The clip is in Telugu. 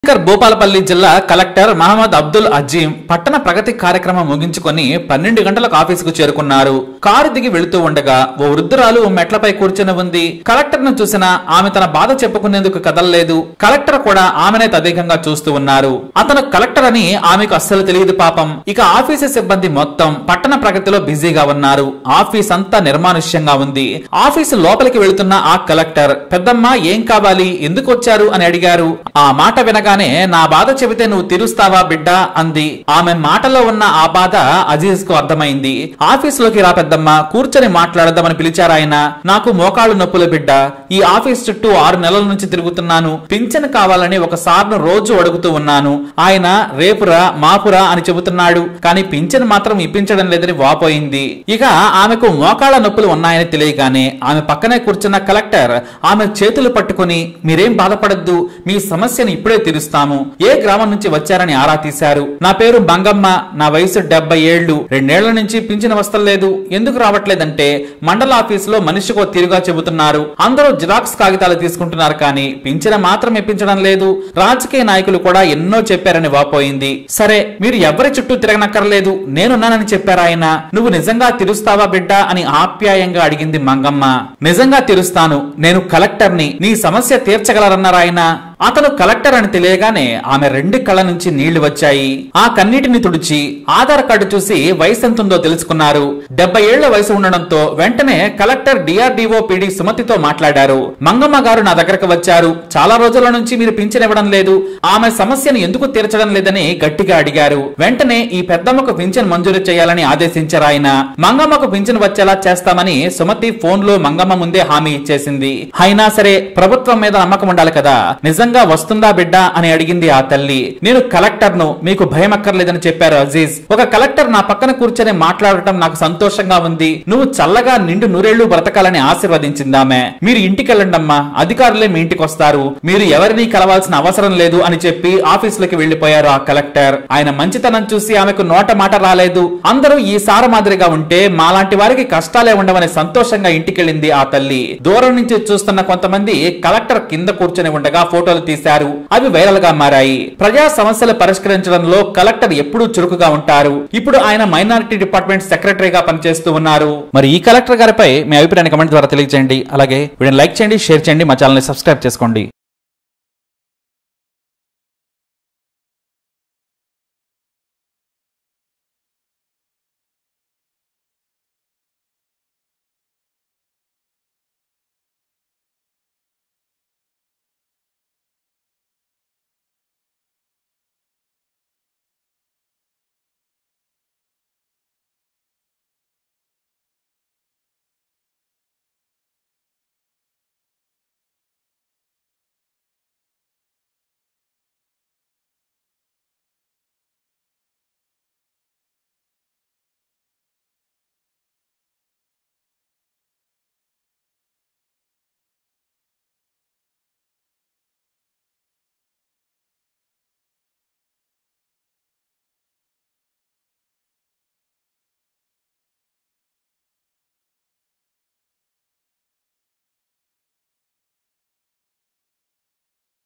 శంకర్ భూపాలపల్లి జిల్లా కలెక్టర్ మహమ్మద్ అబ్దుల్ అజీం పట్టణ ప్రగతి కార్యక్రమం ముగించుకొని పన్నెండు గంటలకు ఆఫీసుకు చేరుకున్నారు కారు దిగి వెళుతూ ఉండగా ఓ వృద్ధురాలు మెట్లపై కూర్చుని ఉంది కలెక్టర్ ను చూసిన ఆమె తన బాధ చెప్పుకునేందుకు కదలలేదు కలెక్టర్ కూడా ఆమెనే తదేకంగా చూస్తూ ఉన్నారు అతను కలెక్టర్ అని ఆమెకు అస్సలు తెలియదు పాపం ఇక ఆఫీసు సిబ్బంది మొత్తం పట్టణ ప్రగతిలో బిజీగా ఉన్నారు ఆఫీస్ అంతా నిర్మానుష్యంగా ఉంది ఆఫీసు లోపలికి వెళుతున్న ఆ కలెక్టర్ పెద్దమ్మ ఏం కావాలి ఎందుకు వచ్చారు అని అడిగారు ఆ మాట వినగానే నా బాధ చెబితే నువ్వు తీరుస్తావా బిడ్డా అంది ఆమె మాటలో ఉన్న ఆ బాధ అజీజ్ కు అర్థమైంది ఆఫీసులోకి రా పెద్దమ్మ కూర్చొని మాట్లాడదామని పిలిచారాయన నాకు మోకాళ్ళు నొప్పులు బిడ్డ ఈ ఆఫీస్ చుట్టూ ఆరు నెలల నుంచి తిరుగుతున్నాను పింఛన్ కావాలని ఒక సార్ను రోజు అడుగుతూ ఉన్నాను ఆయన రేపురా మాపురా అని చెబుతున్నాడు కానీ పింఛన్ మాత్రం ఇప్పించడం లేదని వాపోయింది ఇక ఆమెకు మోకాళ్ళ నొప్పులు ఉన్నాయని తెలియగానే ఆమె పక్కనే కూర్చున్న కలెక్టర్ ఆమె చేతులు పట్టుకుని మీరేం బాధపడద్దు మీ సమస్యను ఇప్పుడే తీరుస్తాము ఏ గ్రామం నుంచి వచ్చారని ఆరా తీశారు నా పేరు బంగమ్మ నా వయసు డెబ్బై ఏళ్లు రెండేళ్ల నుంచి పింఛన్ వస్తలేదు ఎందుకు రావట్లేదంటే మండల ఆఫీసులో మనిషికో తీరుగా చెబుతున్నారు అందరూ జిరాక్స్ కాగితాలు తీసుకుంటున్నారు కానీ పింఛన మాత్రం ఇప్పించడం లేదు రాజకీయ నాయకులు కూడా ఎన్నో చెప్పారని వాపోయింది సరే మీరు ఎవరి చుట్టూ తిరగనక్కర్లేదు నేనున్నానని చెప్పారు ఆయన నువ్వు నిజంగా తిరుస్తావా బిడ్డ అని ఆప్యాయంగా అడిగింది మంగమ్మ నిజంగా తిరుస్తాను నేను కలెక్టర్ని నీ సమస్య తీర్చగలరన్నారు ఆయన అతను కలెక్టర్ అని తెలియగానే ఆమె రెండు కళ్ళ నుంచి నీళ్లు వచ్చాయి ఆ కన్నీటిని తుడిచి ఆధార్ కార్డు చూసి వయసు ఎంతుందో తెలుసుకున్నారు డెబ్బై ఏళ్ల వయసు ఉండడంతో వెంటనే కలెక్టర్ డిఆర్డిఓ పిడి సుమతితో మాట్లాడారు మంగమ్మ గారు నా దగ్గరకు వచ్చారు చాలా రోజుల నుంచి మీరు పింఛన్ ఇవ్వడం లేదు ఆమె సమస్యను ఎందుకు తీర్చడం లేదని గట్టిగా అడిగారు వెంటనే ఈ పెద్దమ్మకు పింఛన్ మంజూరు చేయాలని ఆదేశించారు ఆయన మంగమ్మకు పింఛన్ వచ్చేలా చేస్తామని సుమతి ఫోన్ లో మంగమ్మ ముందే హామీ ఇచ్చేసింది అయినా సరే ప్రభుత్వం మీద నమ్మకం ఉండాలి కదా నిజంగా వస్తుందా బిడ్డ అని అడిగింది ఆ తల్లి నేను కలెక్టర్ ను మీకు భయం అక్కర్లేదని చెప్పారు అజీజ్ ఒక కలెక్టర్ నా పక్కన కూర్చొని మాట్లాడటం నాకు సంతోషంగా ఉంది నువ్వు చల్లగా నిండు నూరేళ్లు బ్రతకాలని ఆశీర్వదించిందామె మీరు ఇంటికి వెళ్ళండమ్మా అధికారులే మీ ఇంటికి వస్తారు మీరు ఎవరిని కలవాల్సిన అవసరం లేదు అని చెప్పి ఆఫీసులోకి వెళ్లిపోయారు ఆ కలెక్టర్ ఆయన మంచితనం చూసి ఆమెకు నోట మాట రాలేదు అందరూ ఈ సార మాదిరిగా ఉంటే మాలాంటి వారికి కష్టాలే ఉండవని సంతోషంగా ఇంటికెళ్ళింది ఆ తల్లి దూరం నుంచి చూస్తున్న కొంతమంది కలెక్టర్ కింద కూర్చొని ఉండగా ఫోటోలు తీశారు అవి వైరల్ గా మారాయి ప్రజా సమస్యలు పరిష్కరించడంలో కలెక్టర్ ఎప్పుడూ చురుకుగా ఉంటారు ఇప్పుడు ఆయన మైనారిటీ డిపార్ట్మెంట్ సెక్రటరీగా పనిచేస్తూ ఉన్నారు మరి ఈ కలెక్టర్ గారిపై మీ అభిప్రాయాన్ని కమెంట్ ద్వారా తెలియజేయండి అలాగే వీడియోని లైక్ చేయండి షేర్ చేయండి మా ఛానల్ సబ్స్క్రైబ్ చేసుకోండి